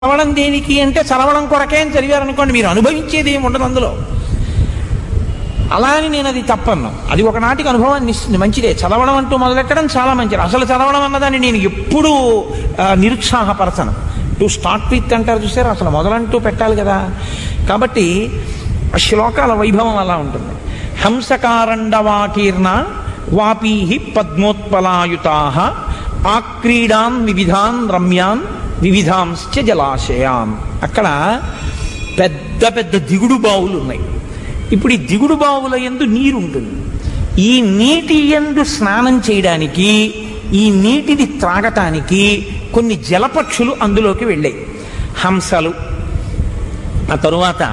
చదవడం దేనికి అంటే చదవడం కొరకే అని చదివారనుకోండి మీరు అనుభవించేది ఏమి ఉండదు అందులో అలా అని నేను అది తప్పను అది ఒకనాటికి అనుభవాన్ని ఇస్తుంది మంచిదే చదవడం అంటూ మొదలెట్టడం చాలా మంచిది అసలు చదవడం అన్నదాన్ని నేను ఎప్పుడూ ఆ, నిరుత్సాహపరచను టు స్టార్ట్ విత్ అంటారు చూసారు అసలు మొదలంటూ పెట్టాలి కదా కాబట్టి ఆ శ్లోకాల వైభవం అలా ఉంటుంది హంసకారండవాకీర్ణ వాపీహి పద్మోత్పలాయుతా ఆక్రీడాన్ వివిధాన్ రమ్యాన్ వివిధాంశ్చ జలాశయాన్ అక్కడ పెద్ద పెద్ద దిగుడు బావులు ఉన్నాయి ఇప్పుడు ఈ దిగుడు బావుల ఎందు నీరు ఉంటుంది ఈ నీటి ఎందు స్నానం చేయడానికి ఈ నీటిని త్రాగటానికి కొన్ని జలపక్షులు అందులోకి వెళ్ళాయి హంసలు ఆ తరువాత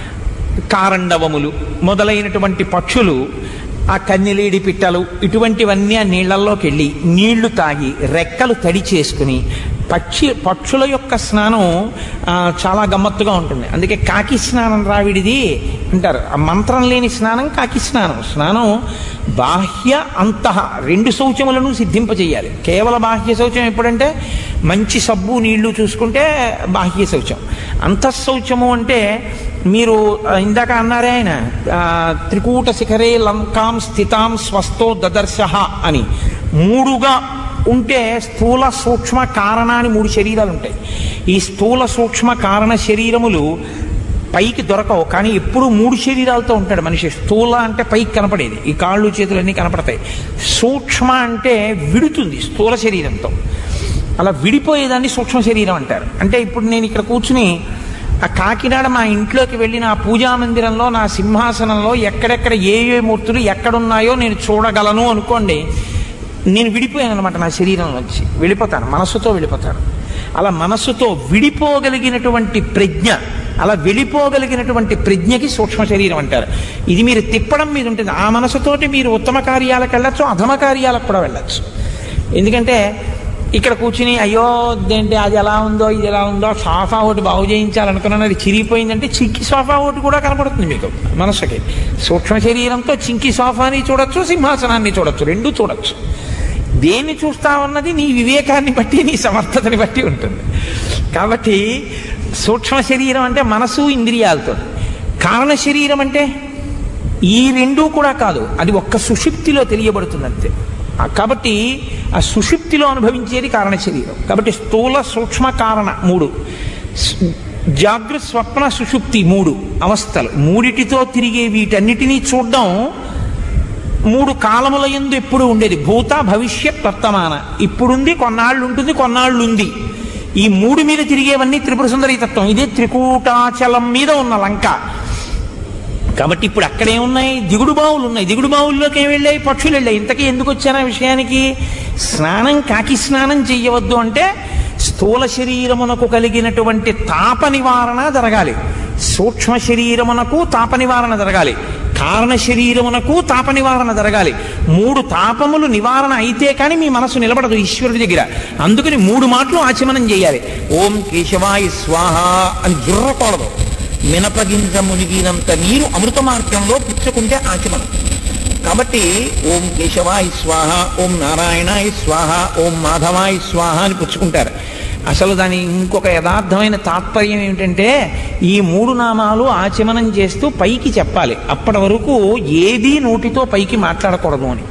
కారండవములు మొదలైనటువంటి పక్షులు ఆ కన్నెలేడి పిట్టలు ఇటువంటివన్నీ ఆ నీళ్లలోకి వెళ్ళి నీళ్లు తాగి రెక్కలు తడి చేసుకుని పక్షి పక్షుల యొక్క స్నానం ఆ, చాలా గమ్మత్తుగా ఉంటుంది అందుకే కాకి స్నానం రావిడిది అంటారు ఆ మంత్రం లేని స్నానం కాకి స్నానం స్నానం బాహ్య అంతః రెండు శౌచములను సిద్ధింపజేయాలి కేవల బాహ్య శౌచం ఎప్పుడంటే మంచి సబ్బు నీళ్లు చూసుకుంటే బాహ్య శౌచం అంతఃశౌచము అంటే మీరు ఆ, ఇందాక అన్నారే ఆయన ఆ, త్రికూట శిఖరే లంకాం స్థితాం స్వస్థో దదర్శ అని మూడుగా ఉంటే స్థూల సూక్ష్మ కారణ అని మూడు శరీరాలు ఉంటాయి ఈ స్థూల సూక్ష్మ కారణ శరీరములు పైకి దొరకవు కానీ ఎప్పుడు మూడు శరీరాలతో ఉంటాడు మనిషి స్థూల అంటే పైకి కనపడేది ఈ కాళ్ళు చేతులు అన్నీ కనపడతాయి సూక్ష్మ అంటే విడుతుంది స్థూల శరీరంతో అలా విడిపోయేదాన్ని సూక్ష్మ శరీరం అంటారు అంటే ఇప్పుడు నేను ఇక్కడ కూర్చుని ఆ కాకినాడ మా ఇంట్లోకి వెళ్ళిన ఆ పూజా మందిరంలో నా సింహాసనంలో ఎక్కడెక్కడ ఏ ఏ మూర్తులు ఎక్కడున్నాయో నేను చూడగలను అనుకోండి నేను విడిపోయాను అనమాట నా శరీరం నుంచి వెళ్ళిపోతాను మనస్సుతో వెళ్ళిపోతాను అలా మనస్సుతో విడిపోగలిగినటువంటి ప్రజ్ఞ అలా వెళ్ళిపోగలిగినటువంటి ప్రజ్ఞకి సూక్ష్మ శరీరం అంటారు ఇది మీరు తిప్పడం మీద ఉంటుంది ఆ మనసుతోటి మీరు ఉత్తమ కార్యాలకు వెళ్ళచ్చు అధమ కార్యాలకు కూడా వెళ్ళచ్చు ఎందుకంటే ఇక్కడ కూర్చుని అయ్యో ఏంటి అది ఎలా ఉందో ఇది ఎలా ఉందో సోఫా ఒకటి బాగు చేయించాలనుకున్నాను అది చిరిగిపోయిందంటే చింకి సోఫా ఒకటి కూడా కనపడుతుంది మీకు మనసుకి సూక్ష్మ శరీరంతో చింకి సోఫాని చూడొచ్చు సింహాసనాన్ని చూడొచ్చు రెండు చూడొచ్చు దేన్ని చూస్తావన్నది నీ వివేకాన్ని బట్టి నీ సమర్థతని బట్టి ఉంటుంది కాబట్టి సూక్ష్మ శరీరం అంటే మనసు ఇంద్రియాలతో కారణ శరీరం అంటే ఈ రెండూ కూడా కాదు అది ఒక్క సుషుప్తిలో తెలియబడుతుంది అంతే ఆ కాబట్టి ఆ సుషుప్తిలో అనుభవించేది కారణ శరీరం కాబట్టి స్థూల సూక్ష్మ కారణ మూడు స్- జాగృత్ స్వప్న సుషుప్తి మూడు అవస్థలు మూడిటితో తిరిగే వీటన్నిటినీ చూడడం మూడు కాలముల ఎందు ఎప్పుడు ఉండేది భూత భవిష్యత్ వర్తమాన ఇప్పుడుంది కొన్నాళ్ళు ఉంటుంది కొన్నాళ్ళు ఉంది ఈ మూడు మీద తిరిగేవన్నీ త్రిపుర సుందరి తత్వం ఇదే త్రికూటాచలం మీద ఉన్న లంక కాబట్టి ఇప్పుడు అక్కడే ఉన్నాయి దిగుడు బావులు ఉన్నాయి దిగుడు బావుల్లోకి ఏం వెళ్ళాయి పక్షులు వెళ్ళాయి ఇంతకీ ఎందుకు వచ్చాను ఆ విషయానికి స్నానం కాకి స్నానం చెయ్యవద్దు అంటే స్థూల శరీరమునకు కలిగినటువంటి తాప నివారణ జరగాలి సూక్ష్మ శరీరమునకు తాప నివారణ జరగాలి కారణ శరీరమునకు తాప నివారణ జరగాలి మూడు తాపములు నివారణ అయితే కానీ మీ మనసు నిలబడదు ఈశ్వరుడి దగ్గర అందుకని మూడు మాటలు ఆచమనం చేయాలి ఓం కేశవాయ స్వాహ అని జుర్రకూడదు మినపగింజ మునిగినంత నీరు అమృత మార్గంలో పుచ్చుకుంటే ఆచమనం కాబట్టి ఓం కేశవాయ స్వాహ ఓం నారాయణాయ స్వాహ ఓం మాధవాయ స్వాహ అని పుచ్చుకుంటారు అసలు దాని ఇంకొక యథార్థమైన తాత్పర్యం ఏమిటంటే ఈ మూడు నామాలు ఆచమనం చేస్తూ పైకి చెప్పాలి అప్పటి వరకు ఏదీ నోటితో పైకి మాట్లాడకూడదు అని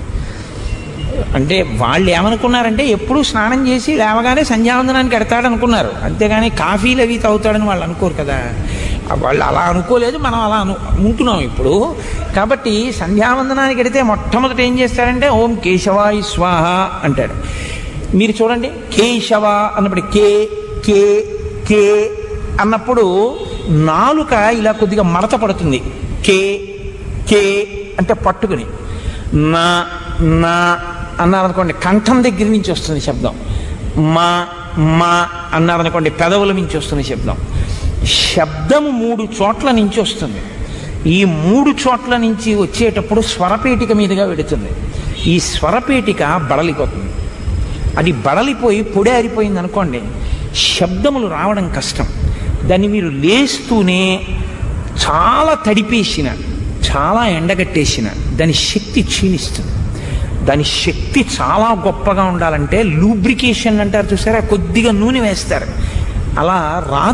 అంటే వాళ్ళు ఏమనుకున్నారంటే ఎప్పుడు స్నానం చేసి లేవగానే సంధ్యావందనానికి ఎడతాడు అనుకున్నారు అంతేగాని కాఫీలు అవి తాగుతాడని వాళ్ళు అనుకోరు కదా వాళ్ళు అలా అనుకోలేదు మనం అలా అను ఉంటున్నాం ఇప్పుడు కాబట్టి సంధ్యావందనానికి ఎడితే మొట్టమొదట ఏం చేస్తాడంటే ఓం కేశవాయ స్వాహ అంటాడు మీరు చూడండి కేశవ అన్నప్పుడు కే కే కే అన్నప్పుడు నాలుక ఇలా కొద్దిగా మడత పడుతుంది కే కే అంటే పట్టుకుని నా నా అన్నారనుకోండి కంఠం దగ్గర నుంచి వస్తుంది శబ్దం మా మా అన్నారనుకోండి పెదవుల నుంచి వస్తుంది శబ్దం శబ్దము మూడు చోట్ల నుంచి వస్తుంది ఈ మూడు చోట్ల నుంచి వచ్చేటప్పుడు స్వరపేటిక మీదుగా వెడుతుంది ఈ స్వరపేటిక బడలిపోతుంది అది బడలిపోయి పొడి ఆరిపోయింది అనుకోండి శబ్దములు రావడం కష్టం దాన్ని మీరు లేస్తూనే చాలా తడిపేసిన చాలా ఎండగట్టేసిన దాని శక్తి క్షీణిస్తుంది దాని శక్తి చాలా గొప్పగా ఉండాలంటే లూబ్రికేషన్ అంటారు చూసారా కొద్దిగా నూనె వేస్తారు అలా రా